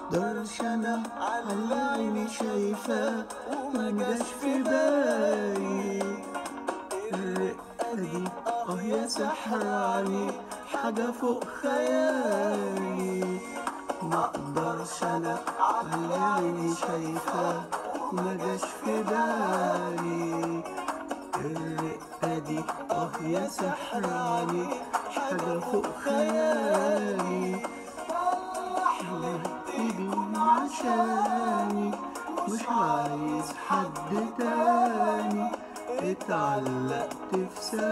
مقدرش انا على عيني شايفاه ومجاش في بالي الرقة دي اه يا سحر علي حاجة فوق خيالي مقدرش انا على عيني شايفاه ومجاش في بالي الرقة دي اه يا سحر علي حاجة فوق خيالي حبيبي عشاني مش عايز حد تاني اتعلقت في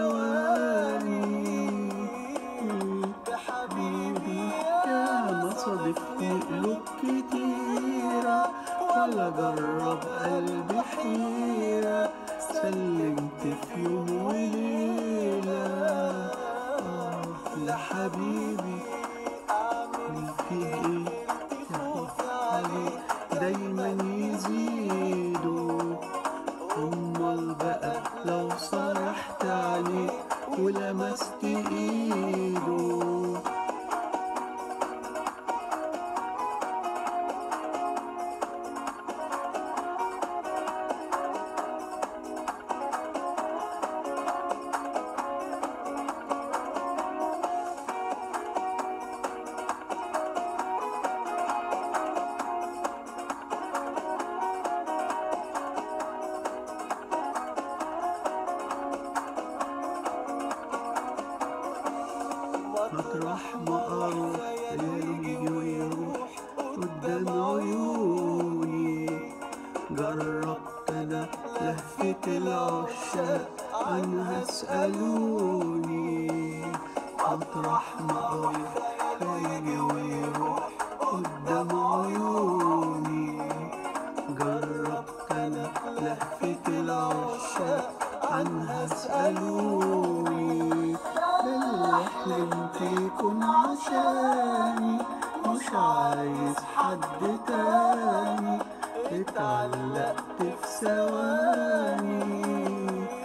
ثواني يا حبيبي يا ما صادفني قلوب كتيرة ولا جرب قلبي حيرة سلمت في يوم وليلة آه لحبيبي فيه ايه يخوف عليه دايما يزيدوا امال بقى لو صرحت عليه ولمست ايده مطرح ما اروح ليالي ويروح قدام عيوني جربت انا لهفة العشاق عنها اسألوني مطرح ما اروح ليالي ويروح قدام عيوني جربت انا لهفة العشاق عنها اسألوني اللي حلمت يكون عشاني مش عايز حد تاني اتعلقت في ثواني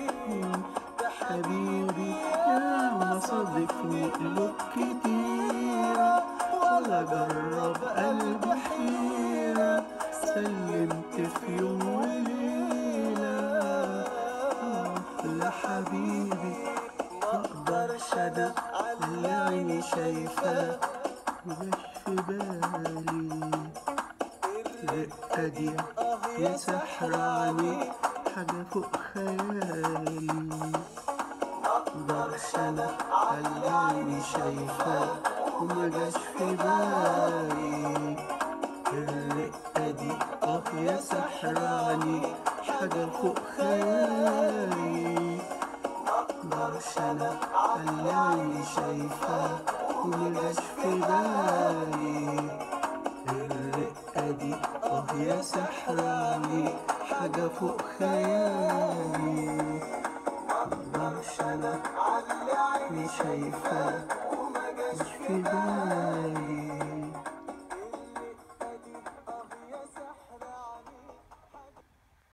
يا حبيبي يا ما صادفني قلوب كتيرة ولا جرب قلبي حيرة سلمت في يوم وليلة آه لحبيبي مقدرش انا اللي عيني شايفاه مجاش في بالي الرقة دي يا سحر علي حاجة فوق خيالي مقدرش انا اللي عيني شايفاه ومجاش في بالي الرقة دي اه يا سحر علي حاجة فوق خيالي مقدرش انا اللي عيني شايفاه ومجاش في بالي الرقة دي اه يا سحر علي حاجة فوق خيالي مقدرش انا اللي عيني شايفاه مش في بالي